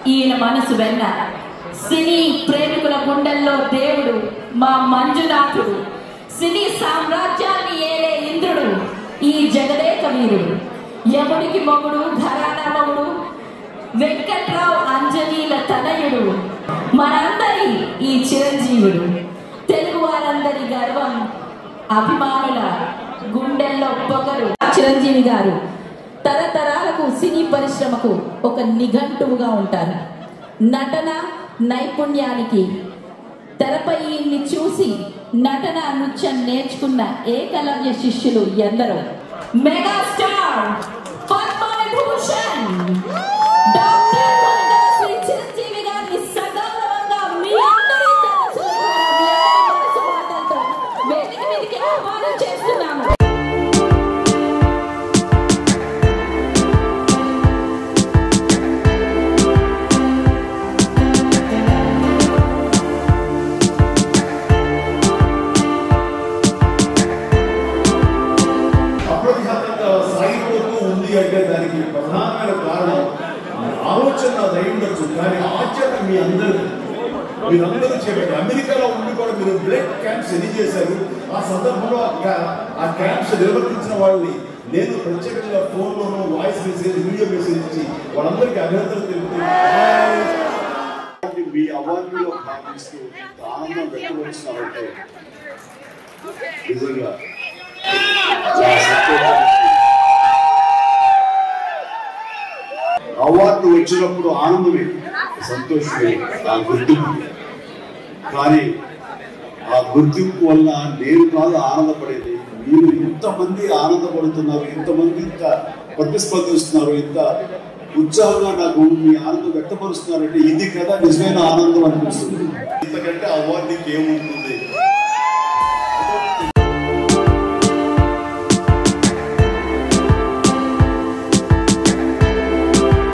ఈయన మనసు వెన్న సినీ ప్రేమికుల గుండెల్లో దేవుడు మా మంజునాథుడు సినీ సామ్రాజ్యాన్ని ఏలే ఇంద్రుడు ఈ జగదేక వీరుడు యముడికి మొగుడు ఘరానా మొగుడు వెంకట్రావు అంజనీల తనయుడు మనందరి ఈ చిరంజీవుడు తెలుగు వారందరి గర్వం అభిమానుల గుండెల్లో పొగరు చిరంజీవి గారు తరతరాలకు సినీ పరిశ్రమకు ఒక నిఘంటువుగా ఉంటారు నటన నైపుణ్యానికి తెరపై ఈయన్ని చూసి నటన నృత్యం నేర్చుకున్న ఏకలవ్య శిష్యులు ఎందరో మెగాస్టార్ పద్మవిభూషణ్ డాక్టర్ కొనగల శ్రీ చిరంజీవి గారిని సగౌరవంగా మీ అందరి తెలుసు మీ అందరి మనసు మాటలతో వేదిక మీదకి ఆహ్వానం చేస్తున్నాము అప్రతిహతంగా సాగిపోతూ ఉంది అంటే దానికి ప్రధానమైన కారణం ఆలోచన దయ ఉండొచ్చు కానీ ఆచరణ మీ అందరూ మీరందరూ చేపట్టి అమెరికాలో ఉండి కూడా మీరు బ్లడ్ క్యాంప్స్ ఎన్ని చేశారు ఆ సందర్భంలో ఆ క్యా- ఆ క్యాంప్స్ నిర్వర్తించిన వాళ్ళని నేను ప్రత్యేకంగా ఫోన్లోనూ వాయిస్ మెసేజ్ వీడియో మెసేజ్ ఇచ్చి వాళ్ళందరికీ అభినందనలు తెలుపుతూ మీ అవార్డులో భావిస్తూ ఇంత ఆనందం వ్యక్తపరుస్తున్నారంటే నిజంగా చాలా సంతోషం. అవార్డు వచ్చినప్పుడు ఆనందమే సంతోషమే ఆ గుర్తింపు కానీ ఆ గుర్తింపు వల్ల నేను కాదు ఆనందపడేది మీరు ఇంతమంది ఆనందపడుతున్నారు ఇంతమంది ఇంత ప్రతిస్పందిస్తున్నారు ఇంత ఉత్సాహంగా నాకు మీ ఆనందం వ్యక్తపరుస్తున్నారంటే ఇది కదా నిజమైన ఆనందం అనిపిస్తుంది ఇంతకంటే అవార్డుకి ఏముంటుంది